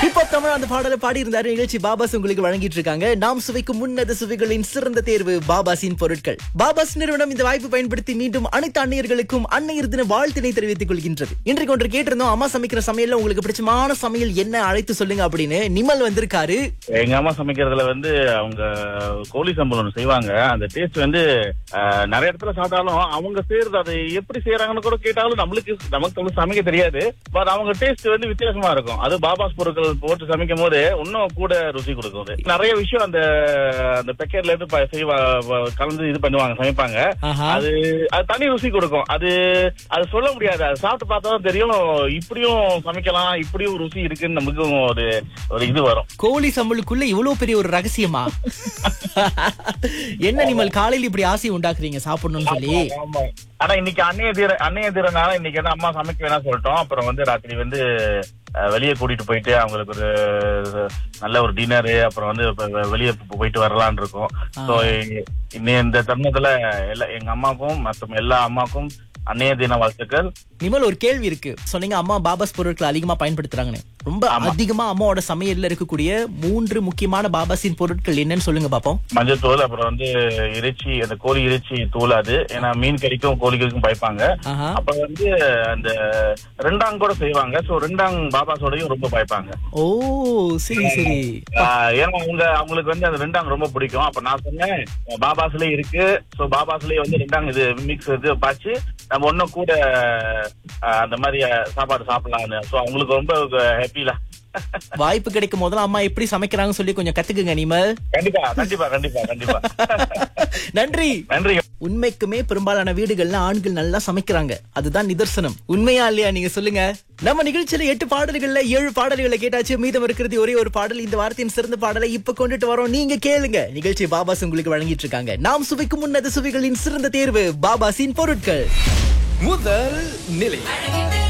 இப்போ தமிழ் அந்த பாடலை பாடி இருந்தாரு நிகழ்ச்சி பாபாஸ் உங்களுக்கு வழங்கிட்டு இருக்காங்க நாம் சுவைக்கும் முன்னத சுவைகளின் சிறந்த தேர்வு பாபாஸின் பொருட்கள் பாபாஸ் நிறுவனம் இந்த வாய்ப்பு பயன்படுத்தி மீண்டும் அனைத்து அன்னையர்களுக்கும் அன்னையர் தின வாழ்த்தினை தெரிவித்துக் கொள்கின்றது இன்றைக்கு ஒன்று கேட்டிருந்தோம் அம்மா சமைக்கிற சமையல்ல உங்களுக்கு பிடிச்சமான சமையல் என்ன அழைத்து சொல்லுங்க அப்படின்னு நிமல் வந்திருக்காரு எங்க அம்மா சமைக்கிறதுல வந்து அவங்க கோழி சம்பளம் ஒண்ணு செய்வாங்க அந்த டேஸ்ட் வந்து அஹ், நிறைய இடத்துல சாப்பிட்டாலும் அவங்க செய்யறது அதை எப்படி செய்யறாங்கன்னு கூட கேட்டாலும் நம்மளுக்கு நமக்கு வந்து சமைக்க தெரியாது பட் அவங்க டேஸ்ட் வந்து வித்தியாசமா இருக்கும் அது பாபாஸ் பொருட்கள் போட்டு சமைக்கும் போது இன்னும் கூட ருசி கொடுக்கும் அது. நிறைய விஷயம் அந்த அந்த பெக்கெட்ல இருந்து ப- செய்வா வ- கலந்து இது பண்ணுவாங்க சமைப்பாங்க ஆஹா. அது அது தனி ருசி கொடுக்கும் அது அது சொல்ல முடியாது அது சாப்பிட்டு பார்த்தா தான் தெரியும் இப்படியும் சமைக்கலாம் இப்படியும் ருசி இருக்குன்னு நமக்கும் ஒரு ஒரு இது வரும் கோழி சம்பளுக்குள்ள இவ்வளவு பெரிய ஒரு ரகசியமா என்ன நிமல் காலையில இப்படி ஆசை உண்டாக்குறீங்க சாப்பிடணும்னு சொல்லி ஆமா. ஆனா இன்னைக்கு அன்னைய தீர அன்னைய தீரனால இன்னைக்கு வந்து அம்மா சமைக்க வேணாம் சொல்லிட்டோம் அப்புறம் வந்து ராத்திரி வந்து அஹ், வெளியே கூட்டிட்டு போயிட்டு அவங்களுக்கு ஒரு நல்ல ஒரு டின்னரு அப்புறம் வந்து இப்ப வெ- வெளியே போ- போயிட்டு வரலாம்னு இருக்கோம் சோ இன்னும் இந்த தருணத்துல எல்லா எங்க அம்மாக்கும் மற்ற எல்லா அம்மாக்கும் அன்னைய தின வாழ்த்துக்கள் நிமல் ஒரு கேள்வி இருக்கு சொன்னீங்க அம்மா பாபாஸ் பொருட்களை அதிகமா பயன்படுத்துறாங்கன்னு ரொம்ப அதிகமா அம்மாவோட சமையல்ல இருக்கக்கூடிய மூன்று முக்கியமான பாபாஸின் பொருட்கள் என்னன்னு சொல்லுங்க பாப்போம் மஞ்சள் தூள் அப்புறம் வந்து இறைச்சி அந்த கோழி இறைச்சி தூள் அது ஏன்னா மீன் கறிக்கும் கோழிகளுக்கும் பாய்ப்பாங்க ஆஹா. அப்புறம் வந்து அந்த ரெண்டாங் கூட செய்வாங்க சோ ரெண்டாங் பாபாஸோடையும் ரொம்ப பாய்ப்பாங்க ஓ சரி சரி ஆஹ் ஏன்னா அவங்க அவங்களுக்கு வந்து அந்த ரெண்டாங் ரொம்ப பிடிக்கும் அப்ப நான் சொன்னேன் பாபாஸ்லயே இருக்கு சோ பாபாஸ்லயே வந்து ரெண்டாங் இது மிக்ஸ் இது பாய்ச்சி நம்ம ஒன்னும் கூட ஆஹ் அந்த மாதிரி சாப்பாடு சாப்பிடலாம்னு சோ அவங்களுக்கு ரொம்ப ஹாப்பில வாய்ப்பு கிடைக்கும் போதெல்லாம் அம்மா எப்படி சமைக்கிறாங்கன்னு சொல்லி கொஞ்சம் கத்துக்குங்க நிமல் கண்டிப்பா கண்டிப்பா கண்டிப்பா கண்டிப்பா நன்றி நன்றி உண்மைக்குமே பெரும்பாலான வீடுகள்ல ஆண்கள் நல்லா சமைக்கிறாங்க அதுதான் நிதர்சனம் உண்மையா இல்லையா நீங்க சொல்லுங்க நம்ம நிகழ்ச்சியில எட்டு பாடல்கள்ல ஏழு பாடல்களை கேட்டாச்சு மீதம் இருக்கிறது ஒரே ஒரு பாடல் இந்த வாரத்தின் சிறந்த பாடலை இப்ப கொண்டுட்டு வரோம் நீங்க கேளுங்க நிகழ்ச்சி பாபாஸ் உங்களுக்கு வழங்கிட்டு இருக்காங்க நாம் சுவைக்கும் முன்னது சுவைகளின் சிறந்த தேர்வு பாபாஸின் பொருட்கள் முதல் நிலை